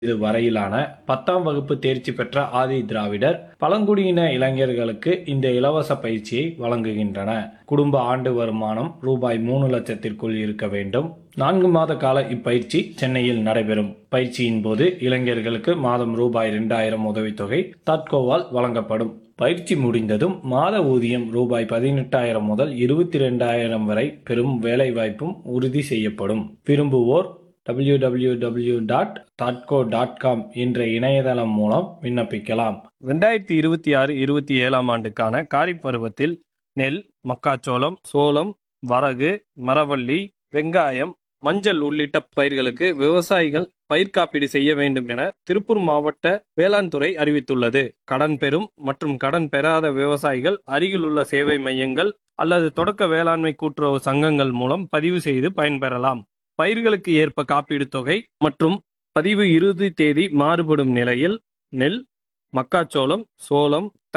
இது வரையிலான பத்தாம் வகுப்பு தேர்ச்சி பெற்ற ஆதி திராவிடர் பழங்குடியின இளைஞர்களுக்கு இந்த இலவச பயிற்சியை வழங்குகின்றன குடும்ப ஆண்டு வருமானம் ரூபாய் மூணு லட்சத்திற்குள் இருக்க வேண்டும் நான்கு மாத கால இப்பயிற்சி சென்னையில் நடைபெறும் பயிற்சியின் போது இளைஞர்களுக்கு மாதம் ரூபாய் இரண்டாயிரம் உதவித்தொகை தாட்கோவால் வழங்கப்படும் பயிற்சி முடிந்ததும் மாத ஊதியம் ரூபாய் பதினெட்டாயிரம் முதல் இருபத்தி ரெண்டாயிரம் வரை பெறும் வேலைவாய்ப்பும் உறுதி செய்யப்படும் விரும்புவோர் W W W dot Tahdco dot com என்ற இணையதளம் மூலம் விண்ணப்பிக்கலாம் ரெண்டாயிரத்தி இருபத்தி ஆறு இருபத்தி ஏழாம் ஆண்டுக்கான காரிப் பருவத்தில் நெல் மக்காச்சோளம் சோளம் வரகு மரவள்ளி வெங்காயம் மஞ்சள் உள்ளிட்ட பயிர்களுக்கு விவசாயிகள் பயிர் காப்பீடு செய்ய வேண்டும் என திருப்பூர் மாவட்ட வேளாண் துறை அறிவித்துள்ளது கடன் பெறும் மற்றும் கடன் பெறாத விவசாயிகள் அருகிலுள்ள சேவை மையங்கள் அல்லது தொடக்க வேளாண்மை கூட்டுறவு சங்கங்கள் மூலம் பதிவு செய்து பயன்பெறலாம் பயிர்களுக்கு ஏற்ப காப்பீடு தொகை மற்றும் பதிவு இறுதி தேதி மாறுபடும் நிலையில் நெல் மக்காச்சோளம் சோளம்